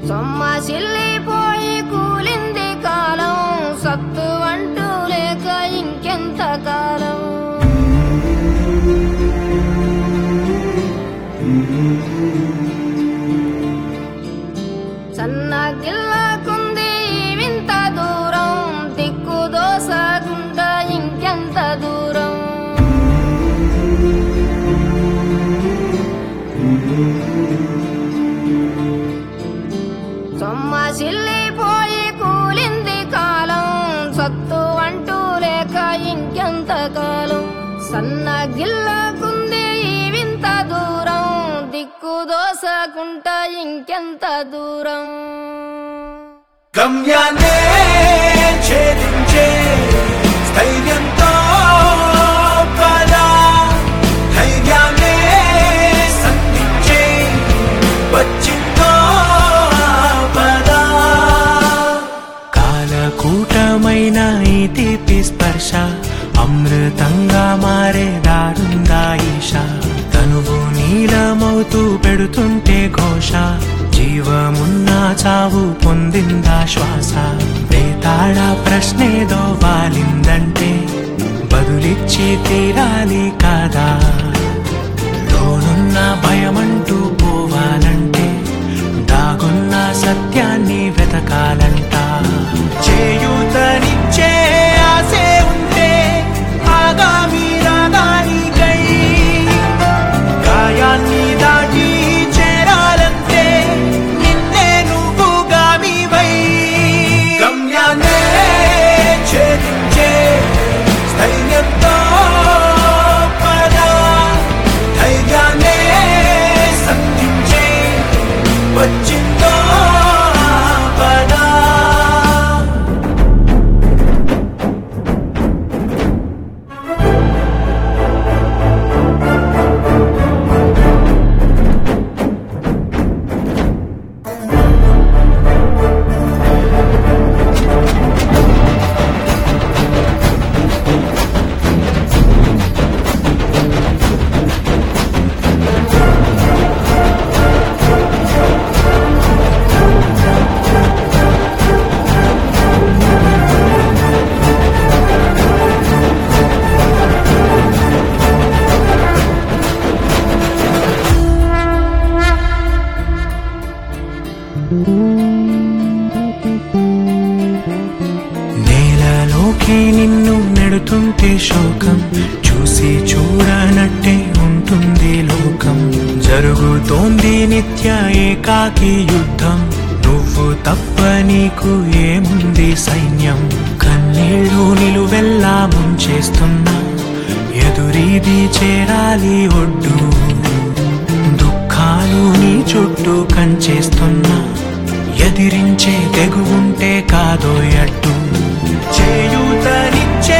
సొమ్మసిల్లిపోయి కూలింది కాలం సత్తు అంటూ లేక ఇంకెంత కాలం సన్న గిల్లకుంది ఈ వింత దూరం దిక్కు దోసకుండా ఇంకెంత దూరం సొమ్మసిల్లిపోయి కూలింది కాలం సత్తు అంటూ లేక ఇంకెంత కాలం సన్న గిల్లకుంది ఈ వింత దూరం దిక్కు దోసకుంట ఇంకెంత దూరం గమ్యాన్నే ఛేదించే స్థైర్యంతో పద ధైర్యాన్నే సంధించే వచ్చిందో పద కాలకూటమైన ఈ తీపి స్పర్శ అమృతంగా మారే దారుందా ఈశ తనువు నీలమవుతూ పెడుతుంటే ఘోష జీవమున్న చావు పొందిందా శ్వాస వేతాళ ప్రశ్నేదో వాలిందంటే బదులిచ్చి తీరాలి కాదా లోనున్న భయమంటూ పోవాలంటే దాగున్న సత్యాన్ని వెతకాలంట చేయూతనిచ్చే ఆసే ఉంటే ఆగామి రాగానికై గాయాన్ని దాటి చేరాలంటే నిన్నే నువ్వు గామివై గమ్యాన్నే ఛేదించే స్థైర్యంతో పద ధైర్యాన్నే సంధించే వచ్చిందో పద నేలలోకి నిన్ను నెడుతుంటే శోకం చూసి చూడనట్టే ఉంటుంది లోకం జరుగుతోంది నిత్య ఏకాకి యుద్ధం నువ్వు తప్ప నీకు ఏముంది సైన్యం కన్నీళ్ళు నిలువెల్లా ముంచేస్తున్నా ఎదురీది చేరాలి ఒడ్డు దుఃఖాలు నీ చుట్టూ కంచేస్తున్నా ఎదిరించే తెగువుంటే కాదో అడ్డు చేయూతనిచ్చే